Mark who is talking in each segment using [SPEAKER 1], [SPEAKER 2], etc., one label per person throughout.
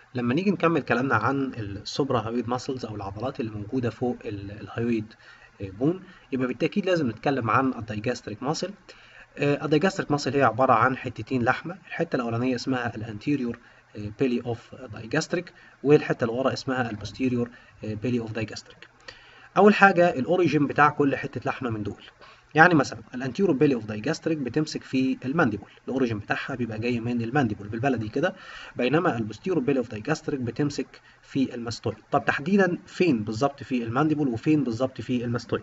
[SPEAKER 1] لما نيجي نكمل كلامنا عن السوبرا هايويد ماسلز او العضلات اللي موجوده فوق ال- الهايويد بون يبقى بالتاكيد لازم نتكلم عن الدايجاستريك ماسل الدايجاستريك ماسل هي عباره عن حتتين لحمه الحته الاولانيه اسمها الانتيريور بيلي اوف دايجاستريك والحته اللي ورا اسمها البوستيريور بيلي اوف دايجاستريك اول حاجه الاوريجين بتاع كل حته لحمه من دول يعني مثلا الانتيرو بيلي اوف دايجاستريك بتمسك في المانديبل الاوريجين بتاعها بيبقى جاي من المانديبل بالبلدي كده بينما البوستيرو بيلي اوف دايجاستريك بتمسك في الماستويد طب تحديدا فين بالظبط في المانديبل وفين بالظبط في الماستويد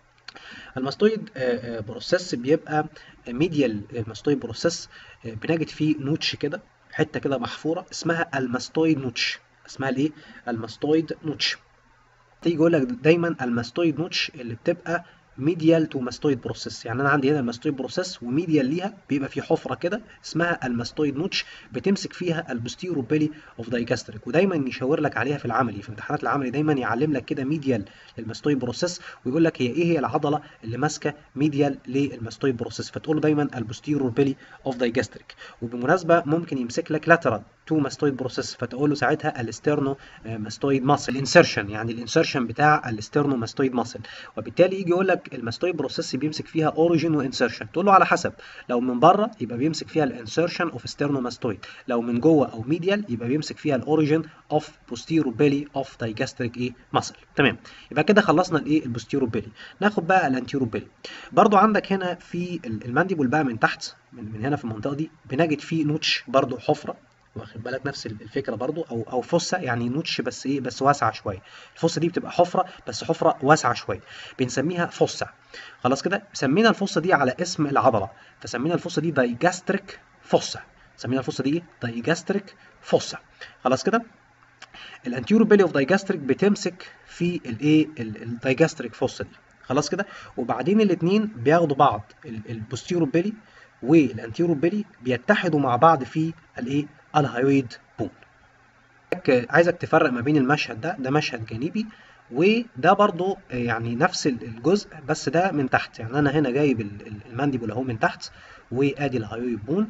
[SPEAKER 1] الماستويد بروسيس بيبقى ميديال الماستويد بروسيس بنجد فيه نوتش كده حته كده محفوره اسمها الماستويد نوتش اسمها الايه الماستويد نوتش تيجي يقول لك دايما الماستويد نوتش اللي بتبقى ميديال تو ماستويد بروسيس يعني انا عندي هنا الماستويد بروسيس وميديال ليها بيبقى في حفره كده اسمها الماستويد نوتش بتمسك فيها البوستيرو بيلي اوف دايجاستريك ودايما يشاور لك عليها في العملي في امتحانات العملي دايما يعلم لك كده ميديال للماستويد بروسيس ويقول لك هي ايه هي العضله اللي ماسكه ميديال للماستويد بروسيس فتقول له دايما البوستيرو بيلي اوف دايجاستريك وبالمناسبه ممكن يمسك لك لاترال تو ماستويد بروسيس فتقول له ساعتها الاسترنو ماستويد ماسل الانسرشن يعني الانسرشن بتاع الاسترنو ماستويد ماسل وبالتالي يجي يقول لك الماستويد بروسيس بيمسك فيها اوريجين وانسرشن تقول له على حسب لو من بره يبقى بيمسك فيها الانسرشن اوف استرنو ماستويد لو من جوه او ميديال يبقى بيمسك فيها الاوريجين اوف بوستيرو بيلي اوف دايجاستريك ايه ماسل تمام يبقى كده خلصنا الايه البوستيرو بيلي ناخد بقى الانتيرو بيلي برضو عندك هنا في المانديبول بقى من تحت من, من هنا في المنطقه دي بنجد فيه نوتش برضو حفره واخد بالك نفس الفكره برضو او او فصه يعني نوتش بس ايه بس واسعه شويه الفصه دي بتبقى حفره بس حفره واسعه شويه بنسميها فصه خلاص كده سمينا الفصه دي على اسم العضله فسمينا الفصه دي دايجاستريك فصه سمينا الفصه دي دايجاستريك فصه خلاص كده الانتيرو بيلي اوف دايجاستريك بتمسك في الايه الدايجاستريك فصه دي خلاص كده وبعدين الاثنين بياخدوا بعض البوستيرو بيلي والانتيرو بيلي بيتحدوا مع بعض في الايه الهايويد بون عايزك تفرق ما بين المشهد ده ده مشهد جانبي وده برضو يعني نفس الجزء بس ده من تحت يعني انا هنا جايب المانديبول اهو من تحت وادي الهايويد بون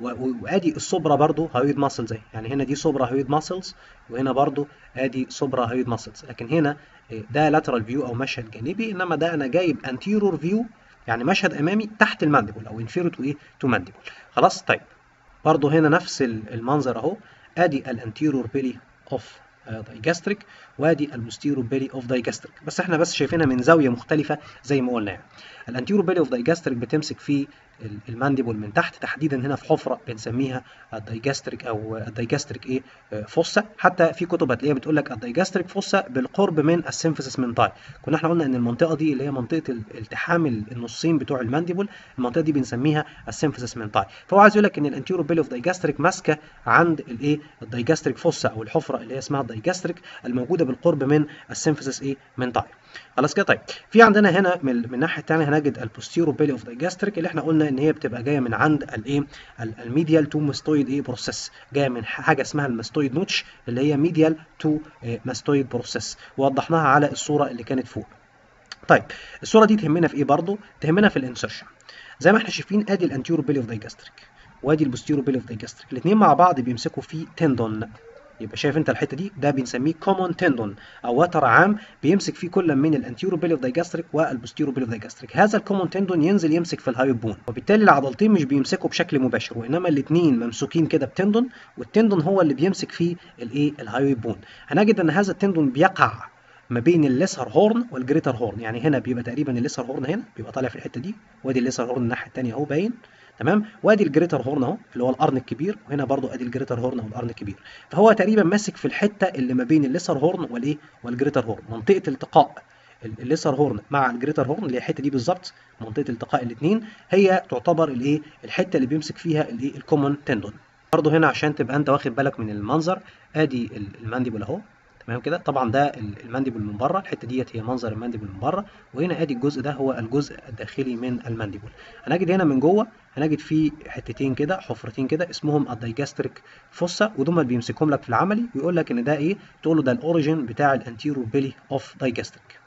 [SPEAKER 1] وادي الصبرا برضو هايويد ماسلز اهي يعني هنا دي صبرا هايويد ماسلز وهنا برضو ادي صبرا هايويد ماسلز لكن هنا ده لاترال فيو او مشهد جانبي انما ده انا جايب انتيرور فيو يعني مشهد امامي تحت المانديبول او انفيرور تو ايه تو مانديبول خلاص طيب برضو هنا نفس المنظر اهو ادي الانتيرور بيلي اوف دايجاستريك وادي البوستيرور بيلي اوف دايجاستريك بس احنا بس شايفينها من زاويه مختلفه زي ما قلنا يعني الانتيرور بيلي اوف دايجاستريك بتمسك في المانديبول من تحت تحديدا هنا في حفره بنسميها الدايجاستريك او الدايجاستريك ايه فوسا حتى في كتب هتلاقيها بتقول لك الدايجاستريك فوسا بالقرب من السيمفيسيس منتاي كنا احنا قلنا ان المنطقه دي اللي هي منطقه التحام النصين بتوع المانديبول المنطقه دي بنسميها السيمفيسيس منتاي فهو عايز يقول لك ان الانتيرو بيلي اوف دايجاستريك ماسكه عند الايه الدايجاستريك فوسا او الحفره اللي هي اسمها الدايجاستريك الموجوده بالقرب من السيمفيسيس ايه منتاي خلاص كده طيب في عندنا هنا من, من الناحيه الثانيه هنجد البوستيرو بيلي اوف دايجاستريك اللي احنا قلنا ان هي بتبقى جايه من عند الايه الميديال تو ماستويد ايه بروسيس جايه من حاجه اسمها الماستويد نوتش اللي هي ميديال تو ماستويد بروسيس ووضحناها على الصوره اللي كانت فوق طيب الصوره دي تهمنا في ايه برضو تهمنا في الانسرشن زي ما احنا شايفين ادي الانتيرو بيلي اوف دايجاستريك وادي البوستيرو بيلي اوف دايجاستريك الاثنين مع بعض بيمسكوا في تندون يبقى شايف انت الحته دي ده بنسميه كومون تندون او وتر عام بيمسك فيه كل من الانتيرو بيلي اوف دايجاستريك والبوستيرو بيلي اوف دايجاستريك هذا الكومون تندون ينزل يمسك في الهايوب بون وبالتالي العضلتين مش بيمسكوا بشكل مباشر وانما الاثنين ممسوكين كده بتندون والتندون هو اللي بيمسك فيه الايه الهايوب بون هنجد ان هذا التندون بيقع ما بين الليسر هورن والجريتر هورن يعني هنا بيبقى تقريبا الليسر هورن هنا بيبقى طالع في الحته دي وادي الليسر هورن الناحيه الثانيه اهو باين تمام وادي الجريتر هورن اهو اللي هو القرن الكبير وهنا برضو ادي الجريتر هورن او القرن الكبير فهو تقريبا ماسك في الحته اللي ما بين الليسر هورن والايه والجريتر هورن منطقه التقاء الليسر هورن مع الجريتر هورن اللي هي الحته دي بالظبط منطقه التقاء الاثنين هي تعتبر الايه الحته اللي بيمسك فيها الايه الكومون تندون برضو هنا عشان تبقى انت واخد بالك من المنظر ادي المانديبول اهو تمام كده طبعا ده المانديبول من بره الحته ديت هي منظر المانديبول من بره وهنا ادي الجزء ده هو الجزء الداخلي من المانديبول هنجد هنا من جوه هنجد فيه حتتين كده حفرتين كده اسمهم الدايجاستريك فوسا ودول بيمسكهم لك في العملي ويقول لك ان ده ايه تقول له ده الاوريجين بتاع الانتيرو بيلي اوف دايجاستريك